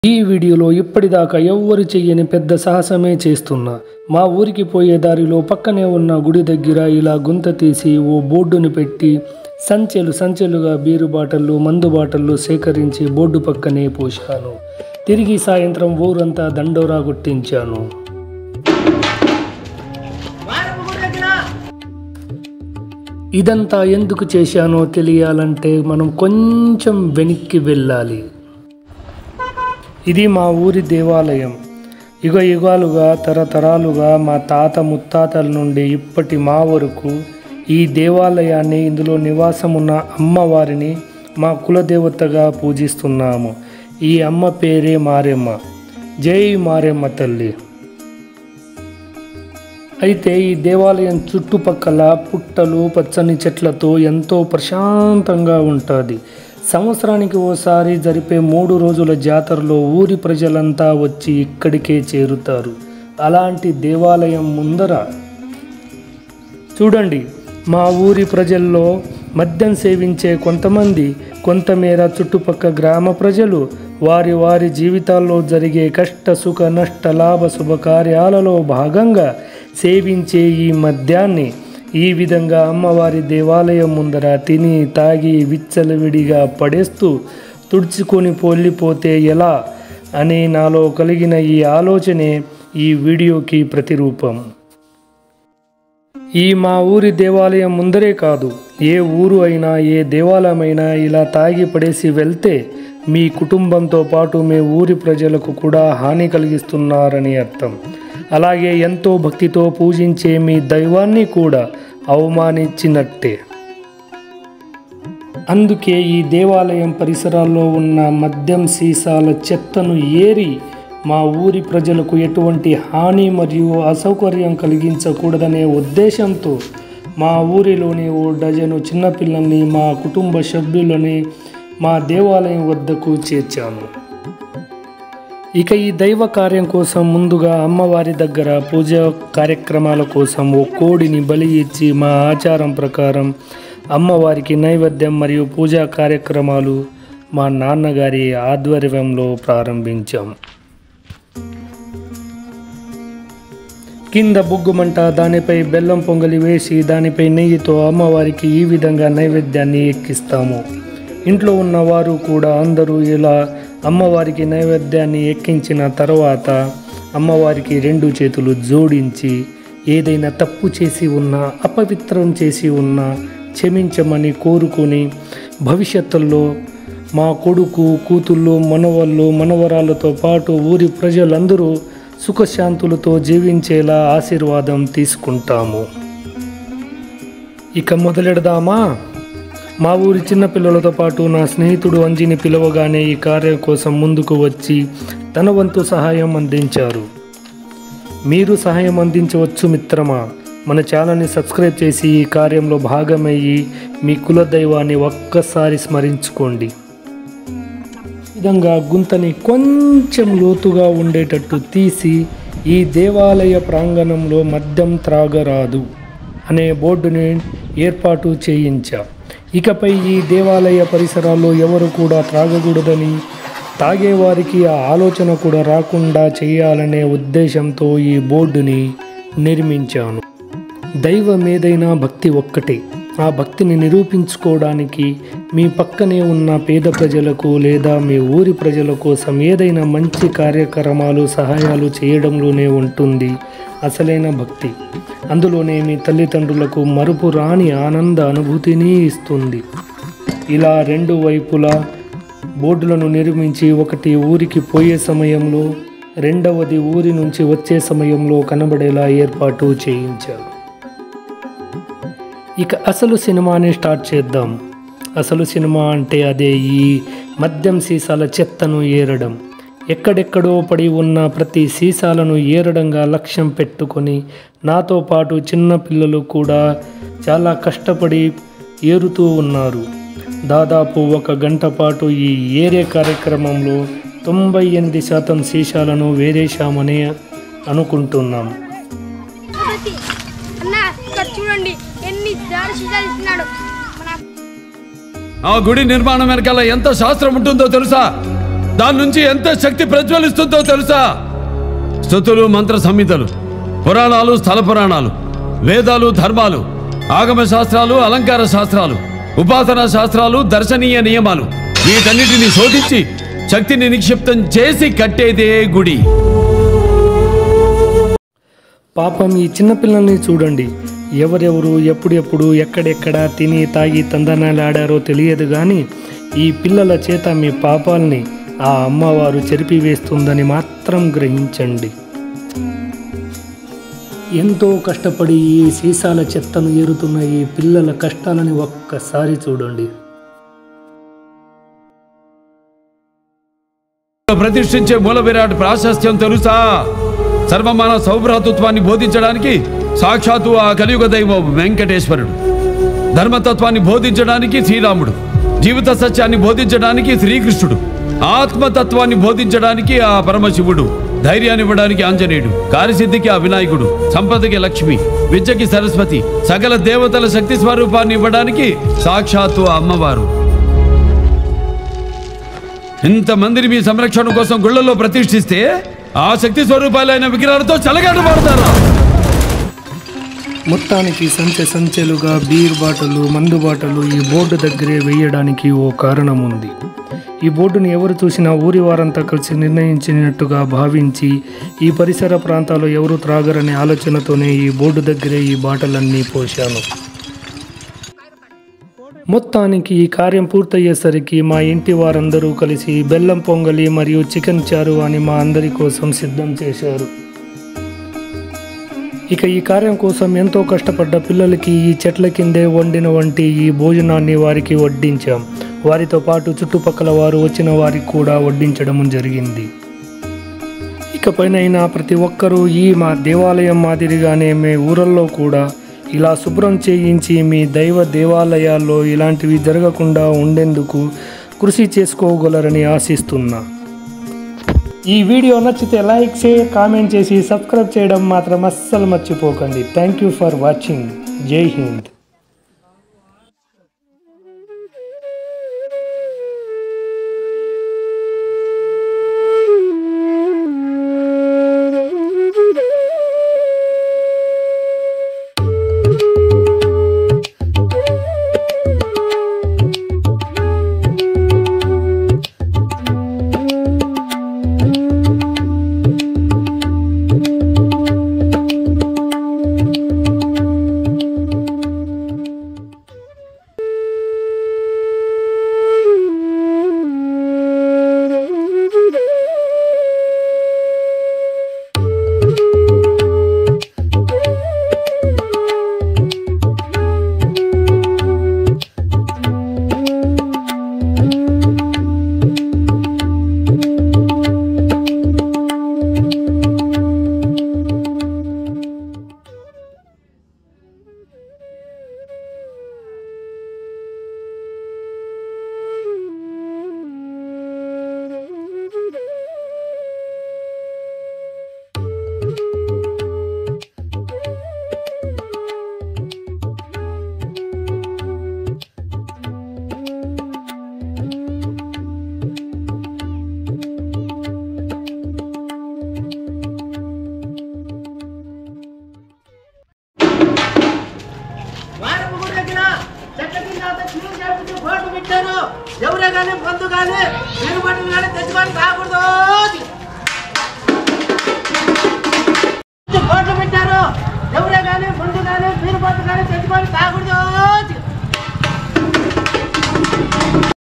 ఈ వీడియోలో ఇప్పటిదాకా ఎవ్వరు చెయ్యని పెద్ద సాహసమే చేస్తున్నా మా ఊరికి పోయే దారిలో పక్కనే ఉన్న గుడి దగ్గర ఇలా గుంత తీసి ఓ బోర్డుని పెట్టి సంచెలు సంచెలుగా బీరు బాటళ్ళు మందు బాటళ్ళు సేకరించి బోర్డు పక్కనే పోశాను తిరిగి సాయంత్రం ఊరంతా దండోరా కొట్టించాను ఇదంతా ఎందుకు చేశానో తెలియాలంటే మనం కొంచెం వెనక్కి వెళ్ళాలి ఇది మా ఊరి దేవాలయం యుగ యుగాలుగా తరతరాలుగా మా తాత ముత్తాతల నుండి ఇప్పటి మా వరకు ఈ దేవాలయాన్ని ఇందులో నివాసం ఉన్న అమ్మవారిని మా కులదేవతగా పూజిస్తున్నాము ఈ అమ్మ పేరే మారెమ్మ జై మారెమ్మ తల్లి అయితే ఈ దేవాలయం చుట్టుపక్కల పుట్టలు పచ్చని చెట్లతో ఎంతో ప్రశాంతంగా ఉంటుంది సంవత్సరానికి ఓసారి జరిపే మూడు రోజుల జాతరలో ఊరి ప్రజలంతా వచ్చి ఇక్కడికే చేరుతారు అలాంటి దేవాలయం ముందర చూడండి మా ఊరి ప్రజల్లో మద్యం సేవించే కొంతమంది కొంతమేర చుట్టుపక్క గ్రామ ప్రజలు వారి వారి జీవితాల్లో జరిగే కష్ట సుఖ నష్ట లాభ శుభకార్యాలలో భాగంగా సేవించే ఈ మద్యాన్ని ఈ విధంగా అమ్మవారి దేవాలయం ముందర తిని తాగి విచ్చలవిడిగా పడేస్తూ తుడుచుకొని పొల్లిపోతే ఎలా అని నాలో కలిగిన ఈ ఆలోచనే ఈ వీడియోకి ప్రతిరూపం ఈ మా ఊరి దేవాలయం ముందరే కాదు ఏ ఊరు అయినా ఏ దేవాలయమైనా ఇలా తాగి పడేసి వెళ్తే మీ కుటుంబంతో పాటు మీ ఊరి ప్రజలకు కూడా హాని కలిగిస్తున్నారని అర్థం అలాగే ఎంతో భక్తితో పూజించే మీ దైవాన్ని కూడా అవమానించినట్టే అందుకే ఈ దేవాలయం పరిసరాల్లో ఉన్న మద్యం సీసాల చెత్తను ఏరి మా ఊరి ప్రజలకు ఎటువంటి హాని మరియు అసౌకర్యం కలిగించకూడదనే ఉద్దేశంతో మా ఊరిలోని ఓ డజను చిన్నపిల్లల్ని మా కుటుంబ సభ్యులని మా దేవాలయం వద్దకు చేర్చాను ఇక ఈ దైవ కార్యం కోసం ముందుగా అమ్మవారి దగ్గర పూజ కార్యక్రమాల కోసం ఓ కోడిని బలి ఇచ్చి మా ఆచారం ప్రకారం అమ్మవారికి నైవేద్యం మరియు పూజా కార్యక్రమాలు మా నాన్నగారి ఆధ్వర్యంలో ప్రారంభించాం కింద బొగ్గుమంట దానిపై బెల్లం పొంగలి వేసి దానిపై నెయ్యితో అమ్మవారికి ఈ విధంగా నైవేద్యాన్ని ఎక్కిస్తాము ఇంట్లో ఉన్నవారు కూడా అందరూ ఇలా అమ్మవారికి నైవేద్యాన్ని ఎక్కించిన తర్వాత అమ్మవారికి రెండు చేతులు జోడించి ఏదైనా తప్పు చేసి ఉన్నా అపవిత్రం చేసి ఉన్నా క్షమించమని కోరుకొని భవిష్యత్తులో మా కొడుకు కూతుళ్ళు మనవళ్ళు మనవరాలతో పాటు ఊరి ప్రజలందరూ సుఖశాంతులతో జీవించేలా ఆశీర్వాదం తీసుకుంటాము ఇక మొదలెడదామా మా ఊరి చిన్నపిల్లలతో పాటు నా స్నేహితుడు అంజిని పిలవగానే ఈ కార్యం కోసం ముందుకు వచ్చి తన వంతు సహాయం అందించారు మీరు సహాయం అందించవచ్చు మిత్రమా మన ఛానల్ని సబ్స్క్రైబ్ చేసి ఈ కార్యంలో భాగమయ్యి మీ కులదైవాన్ని ఒక్కసారి స్మరించుకోండి ఈ విధంగా గుంతని కొంచెం లోతుగా ఉండేటట్టు తీసి ఈ దేవాలయ ప్రాంగణంలో మద్యం త్రాగరాదు అనే బోర్డుని ఏర్పాటు చేయించా ఇకపై ఈ దేవాలయ పరిసరాల్లో ఎవరు కూడా త్రాగకూడదని తాగేవారికి ఆ ఆలోచన కూడా రాకుండా చేయాలనే ఉద్దేశంతో ఈ బోర్డుని నిర్మించాను దైవం ఏదైనా భక్తి ఒక్కటే ఆ భక్తిని నిరూపించుకోవడానికి మీ పక్కనే ఉన్న పేద ప్రజలకు లేదా మీ ఊరి ప్రజల కోసం ఏదైనా మంచి కార్యక్రమాలు సహాయాలు చేయడంలోనే ఉంటుంది అసలైన భక్తి అందులోనే మీ తల్లిదండ్రులకు మరుపు రాని ఆనంద అనుభూతిని ఇస్తుంది ఇలా రెండు వైపులా బోర్డులను నిర్మించి ఒకటి ఊరికి పోయే సమయంలో రెండవది ఊరి నుంచి వచ్చే సమయంలో కనబడేలా ఏర్పాటు చేయించారు ఇక అసలు సినిమాని స్టార్ట్ చేద్దాం అసలు సినిమా అంటే అదే ఈ మద్యం సీసాల చెత్తను ఏరడం ఎక్కడెక్కడో పడి ఉన్న ప్రతి సీసాలను ఏరడంగా లక్ష్యం పెట్టుకొని నాతో పాటు చిన్న పిల్లలు కూడా చాలా కష్టపడి ఏరుతూ ఉన్నారు దాదాపు ఒక గంట పాటు ఈ ఏరే కార్యక్రమంలో తొంభై ఎనిమిది శాతం సీసాలను వేరేశామని అనుకుంటున్నాం తిరుపతి అన్న ఇక్కడ చూడండి ఎన్ని దారి సీసాలు ఇస్తున్నాడు మన ఆ గుడి నిర్మాణం వెనకాల ఎంత శాస్త్రం ఉంటుందో తెలుసా దాని నుంచి ఎంత శక్తి ప్రజ్వలిస్తుందో తెలుసా స్థుతులు మంత్ర సంహితలు పురాణాలు స్థల పురాణాలు వేదాలు ధర్మాలు ఆగమ శాస్త్రాలు అలంకార శాస్త్రాలు ఉపాసనా శాస్త్రాలు దర్శనీయ నియమాలు వీటన్నిటిని శోధించి శక్తిని నిక్షిప్తం చేసి కట్టేదే గుడి పాపం ఈ చిన్నపిల్లల్ని చూడండి ఎవరెవరు ఎప్పుడెప్పుడు ఎక్కడెక్కడ తిని తాగి తందనాలు ఆడారో తెలియదు కానీ ఈ పిల్లల చేత మీ పాపాల్ని ఆ అమ్మవారు చెరిపివేస్తుందని మాత్రం గ్రహించండి ఎంతో కష్టపడి ఈ సీసాల చెత్తను ఏరుతున్న ఈ పిల్లల కష్టాలని ఒక్కసారి చూడండి ప్రతిష్ఠించే మూల విరాట్ ప్రాశస్త్యం తెలుసా సర్వమాన సౌభ్రాతృత్వాన్ని బోధించడానికి సాక్షాత్తు ఆ కలియుగ దైవం వెంకటేశ్వరుడు ధర్మతత్వాన్ని బోధించడానికి శ్రీరాముడు జీవిత సత్యాన్ని బోధించడానికి శ్రీకృష్ణుడు ఆత్మతత్వాన్ని బోధించడానికి ఆ పరమశివుడు ధైర్యాన్ని ఇవ్వడానికి ఆంజనేయుడు కార్యసిద్ధికి ఆ వినాయకుడు సంపదకి లక్ష్మి విద్యకి సరస్వతి సకల దేవతల శక్తి స్వరూపాన్ని ఇవ్వడానికి సాక్షాత్తు ఆ అమ్మవారు ఇంతమందిని మీ సంరక్షణ కోసం గుళ్ళల్లో ప్రతిష్ఠిస్తే ఆ శక్తి స్వరూపాలైన విగ్రహాలతో చలగాటు పడతారా మొత్తానికి సంచె సంచెలుగా బీర్ బాటలు మందు బాటలు ఈ బోర్డు దగ్గరే వేయడానికి ఓ కారణం ఉంది ఈ బోర్డుని ఎవరు చూసినా ఊరి వారంతా కలిసి నిర్ణయించినట్టుగా భావించి ఈ పరిసర ప్రాంతాల్లో ఎవరు త్రాగరనే ఆలోచనతోనే ఈ బోర్డు దగ్గరే ఈ బాటలన్నీ పోశాను మొత్తానికి ఈ కార్యం పూర్తయ్యేసరికి మా ఇంటి వారందరూ కలిసి బెల్లం పొంగలి మరియు చికెన్ చారు అని మా అందరి కోసం సిద్ధం చేశారు ఇక ఈ కార్యం కోసం ఎంతో కష్టపడ్డ పిల్లలకి ఈ చెట్ల కిందే వండిన వంటి ఈ భోజనాన్ని వారికి వడ్డించాం వారితో పాటు చుట్టుపక్కల వారు వచ్చిన వారికి కూడా వడ్డించడం జరిగింది ఇకపైనైనా ప్రతి ఒక్కరూ ఈ మా దేవాలయం మాదిరిగానే మీ ఊరల్లో కూడా ఇలా శుభ్రం చేయించి మీ దైవ దేవాలయాల్లో ఇలాంటివి జరగకుండా ఉండేందుకు కృషి చేసుకోగలరని ఆశిస్తున్నా ఈ వీడియో నచ్చితే లైక్ షేర్ కామెంట్ చేసి సబ్స్క్రైబ్ చేయడం మాత్రం అస్సలు మర్చిపోకండి థ్యాంక్ యూ ఫర్ వాచింగ్ జై హింద్ వారం కూడా దగ్గర చెట్ల కింద అంతా క్లీన్ చేపించి బోర్డు పెట్టారు ఎవరే కానీ పొందు కానీ మీరు బట్టలు కానీ తెచ్చుకొని తాగకూడదు బోర్డు పెట్టారు ఎవరే కానీ ముందు కానీ మీరు బట్టలు కానీ తెచ్చుకొని తాగకూడదు